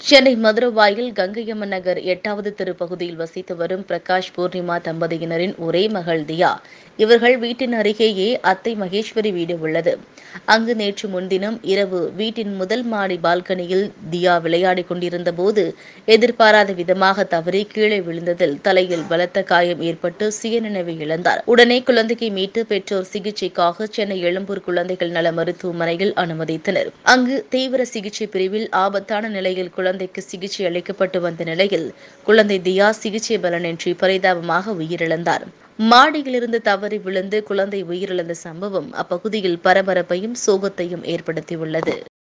சென்னை மதுரவாயில் கங்கையம்மன் நகர் எட்டாவது தெரு பகுதியில் வசித்து வரும் பிரகாஷ் பூர்ணிமா தம்பதியினரின் ஒரே மகள் தியா இவர்கள் வீட்டின் அருகேயே அத்தை மகேஸ்வரி வீடு உள்ளது அங்கு நேற்று முன்தினம் இரவு வீட்டின் முதல் மாடி பால்கனியில் தியா விளையாடிக் கொண்டிருந்த போது எதிர்பாராத விதமாக தவறி கீழே விழுந்ததில் தலையில் பலத்த காயம் ஏற்பட்டு சுயநினைவை இழந்தார் உடனே குழந்தையை மீட்டு பெற்றோர் சிகிச்சைக்காக சென்னை எழும்பூர் குழந்தைகள் நல மருத்துவமனையில் அனுமதித்தனர் அங்கு தீவிர சிகிச்சை பிரிவில் ஆபத்தான நிலையில் குழந்தைக்கு சிகிச்சை அளிக்கப்பட்டு வந்த நிலையில் குழந்தை தியா சிகிச்சை பலனின்றி பரிதாபமாக உயிரிழந்தார் மாடியிலிருந்து தவறி விழுந்து குழந்தை உயிரிழந்த சம்பவம் அப்பகுதியில் பரபரப்பையும் சோகத்தையும் ஏற்படுத்தியுள்ளது